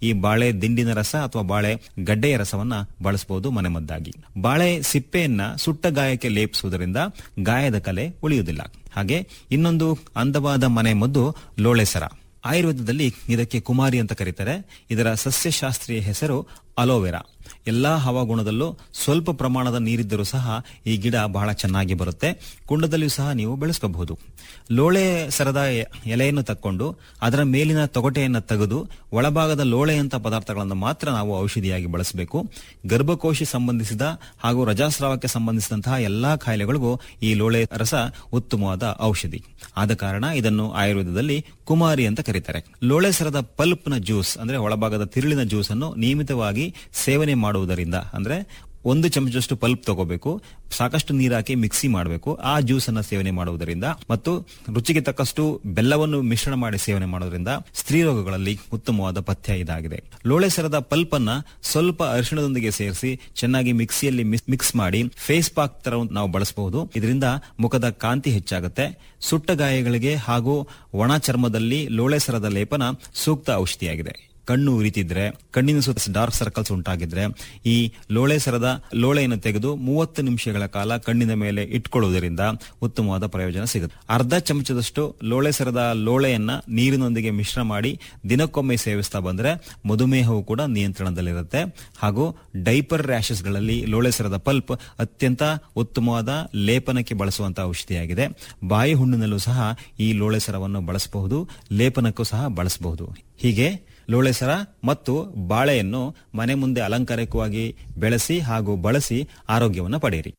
ಈ ಬಾಳೆ ದಿಂಡಿನ ರಸ ಅಥವಾ ಬಾಳೆ ಗಡ್ಡೆಯ ರಸವನ್ನ ಬಳಸಬಹುದು ಮನೆಮದ್ದಾಗಿ ಬಾಳೆ ಸಿಪ್ಪೆಯನ್ನ ಸುಟ್ಟ ಗಾಯಕ್ಕೆ ಲೇಪಿಸುವುದರಿಂದ ಗಾಯದ ಕಲೆ ಉಳಿಯುವುದಿಲ್ಲ ಹಾಗೆ ಇನ್ನೊಂದು ಅಂದವಾದ ಮನೆ ಮದ್ದು ಲೋಳೆಸರ ಆಯುರ್ವೇದದಲ್ಲಿ ಇದಕ್ಕೆ ಕುಮಾರಿ ಅಂತ ಕರೀತಾರೆ ಇದರ ಸಸ್ಯಶಾಸ್ತ್ರೀಯ ಹೆಸರು ಅಲೋವೆರಾ ಎಲ್ಲಾ ಹವಾಗುಣದಲ್ಲೂ ಸ್ವಲ್ಪ ಪ್ರಮಾಣದ ನೀರಿದ್ದರೂ ಸಹ ಈ ಗಿಡ ಬಹಳ ಚೆನ್ನಾಗಿ ಬರುತ್ತೆ ಕುಂಡದಲ್ಲಿಯೂ ಸಹ ನೀವು ಬೆಳೆಸ್ಕೋಬಹುದು ಲೋಳೆ ಸರದ ಎ- ಎಲೆಯನ್ನು ತಕ್ಕೊಂಡು ಅದರ ಮೇಲಿನ ತೊಗಟೆಯನ್ನು ತೆಗೆದು ಒಳಭಾಗದ ಲೋಳೆಯಂತ ಪದಾರ್ಥಗಳನ್ನು ಮಾತ್ರ ನಾವು ಔಷಧಿಯಾಗಿ ಬಳಸಬೇಕು ಗರ್ಭಕೋಶಿ ಸಂಬಂಧಿಸಿದ ಹಾಗೂ ರಜಾಸ್ರಾವಕ್ಕೆ ಸಂಬಂಧಿಸಿದಂತಹ ಎಲ್ಲಾ ಕಾಯಿಲೆಗಳಿಗೂ ಈ ಲೋಳೆ ರಸ ಉತ್ತಮವಾದ ಔಷಧಿ ಆದ ಕಾರಣ ಇದನ್ನು ಆಯುರ್ವೇದದಲ್ಲಿ ಕುಮಾರಿ ಅಂತ ಕರೀತಾರೆ ಲೋಳೆ ಸರದ ಪಲ್ಪ್ನ ಜ್ಯೂಸ್ ಅಂದ್ರೆ ಒಳಭಾಗದ ತಿರುಳಿನ ಜ್ಯೂಸ್ ಅನ್ನು ನಿಯಮಿತವಾಗಿ ಸೇವನೆ ಮಾಡುವುದರಿಂದ ಅಂದ್ರೆ ಒಂದು ಚಮಚದಷ್ಟು ಪಲ್ಪ್ ತಗೋಬೇಕು ಸಾಕಷ್ಟು ನೀರು ಹಾಕಿ ಮಿಕ್ಸಿ ಮಾಡಬೇಕು ಆ ಜ್ಯೂಸ್ ಅನ್ನ ಸೇವನೆ ಮಾಡುವುದರಿಂದ ಮತ್ತು ರುಚಿಗೆ ತಕ್ಕಷ್ಟು ಬೆಲ್ಲವನ್ನು ಮಿಶ್ರಣ ಮಾಡಿ ಸೇವನೆ ಮಾಡೋದ್ರಿಂದ ಸ್ತ್ರೀ ರೋಗಗಳಲ್ಲಿ ಉತ್ತಮವಾದ ಪಥ್ಯ ಇದಾಗಿದೆ ಲೋಳೆ ಸರದ ಪಲ್ಪ್ ಅನ್ನ ಸ್ವಲ್ಪ ಅರಿಶಿಣದೊಂದಿಗೆ ಸೇರಿಸಿ ಚೆನ್ನಾಗಿ ಮಿಕ್ಸಿಯಲ್ಲಿ ಮಿಸ್- ಮಿಕ್ಸ್ ಮಾಡಿ ಫೇಸ್ ಪಾಕ್ ತರ ನಾವು ಬಳಸಬಹುದು ಇದರಿಂದ ಮುಖದ ಕಾಂತಿ ಹೆಚ್ಚಾಗುತ್ತೆ ಸುಟ್ಟ ಗಾಯಗಳಿಗೆ ಹಾಗೂ ಒಣ ಚರ್ಮದಲ್ಲಿ ಲೋಳೆ ಸರದ ಲೇಪನ ಸೂಕ್ತ ಔಷಧಿಯಾಗಿದೆ ಕಣ್ಣು ಉರಿತಿದ್ರೆ ಕಣ್ಣಿನ ಸುತ್ತ ಡಾರ್ಕ್ ಸರ್ಕಲ್ಸ್ ಉಂಟಾಗಿದ್ರೆ ಈ ಲೋಳೆ ಸರದ ಲೋಳೆಯನ್ನು ತೆಗೆದು ಮೂವತ್ತು ನಿಮಿಷಗಳ ಕಾಲ ಕಣ್ಣಿನ ಮೇಲೆ ಇಟ್ಕೊಳ್ಳುವುದರಿಂದ ಉತ್ತಮವಾದ ಪ್ರಯೋಜನ ಸಿಗುತ್ತೆ ಅರ್ಧ ಚಮಚದಷ್ಟು ಲೋಳೆ ಸರದ ಲೋಳೆಯನ್ನ ನೀರಿನೊಂದಿಗೆ ಮಿಶ್ರ ಮಾಡಿ ದಿನಕ್ಕೊಮ್ಮೆ ಸೇವಿಸ್ತಾ ಬಂದ್ರೆ ಮಧುಮೇಹವು ಕೂಡ ನಿಯಂತ್ರಣದಲ್ಲಿರುತ್ತೆ ಹಾಗೂ ಡೈಪರ್ ರ್ಯಾಷಸ್ಗಳಲ್ಲಿ ಲೋಳೆ ಸರದ ಪಲ್ಪ್ ಅತ್ಯಂತ ಉತ್ತಮವಾದ ಲೇಪನಕ್ಕೆ ಬಳಸುವಂತಹ ಔಷಧಿಯಾಗಿದೆ ಬಾಯಿ ಹುಣ್ಣಿನಲ್ಲೂ ಸಹ ಈ ಲೋಳೆ ಸರವನ್ನು ಬಳಸಬಹುದು ಲೇಪನಕ್ಕೂ ಸಹ ಬಳಸಬಹುದು ಹೀಗೆ ಲೋಳೆಸರ ಮತ್ತು ಬಾಳೆಯನ್ನು ಮನೆ ಮುಂದೆ ಅಲಂಕಾರಿಕವಾಗಿ ಬೆಳೆಸಿ ಹಾಗೂ ಬಳಸಿ ಆರೋಗ್ಯವನ್ನು ಪಡೆಯಿರಿ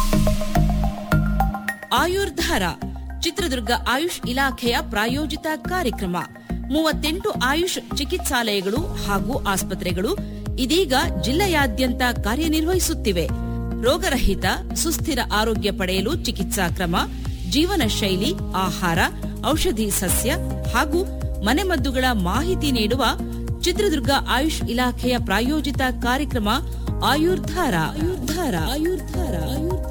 ಆಯುರ್ಧಾರ ಚಿತ್ರದುರ್ಗ ಆಯುಷ್ ಇಲಾಖೆಯ ಪ್ರಾಯೋಜಿತ ಕಾರ್ಯಕ್ರಮ ಮೂವತ್ತೆಂಟು ಆಯುಷ್ ಚಿಕಿತ್ಸಾಲಯಗಳು ಹಾಗೂ ಆಸ್ಪತ್ರೆಗಳು ಇದೀಗ ಜಿಲ್ಲೆಯಾದ್ಯಂತ ಕಾರ್ಯನಿರ್ವಹಿಸುತ್ತಿವೆ ರೋಗರಹಿತ ಸುಸ್ಥಿರ ಆರೋಗ್ಯ ಪಡೆಯಲು ಚಿಕಿತ್ಸಾ ಕ್ರಮ ಜೀವನ ಶೈಲಿ ಆಹಾರ ಔಷಧಿ ಸಸ್ಯ ಹಾಗೂ ಮನೆಮದ್ದುಗಳ ಮಾಹಿತಿ ನೀಡುವ ಚಿತ್ರದುರ್ಗ ಆಯುಷ್ ಇಲಾಖೆಯ ಪ್ರಾಯೋಜಿತ ಕಾರ್ಯಕ್ರಮ ಆಯುರ್ಧಾರ ಆಯುರ್ಧಾರ ಆಯುರ್ಧಾರ ಆಯುರ್ಧಾರ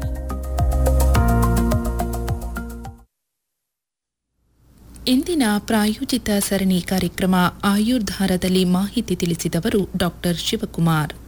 ಇಂದಿನ ಪ್ರಾಯೋಜಿತ ಸರಣಿ ಕಾರ್ಯಕ್ರಮ ಆಯುರ್ಧಾರದಲ್ಲಿ ಮಾಹಿತಿ ತಿಳಿಸಿದವರು ಡಾಕ್ಟರ್ ಶಿವಕುಮಾರ್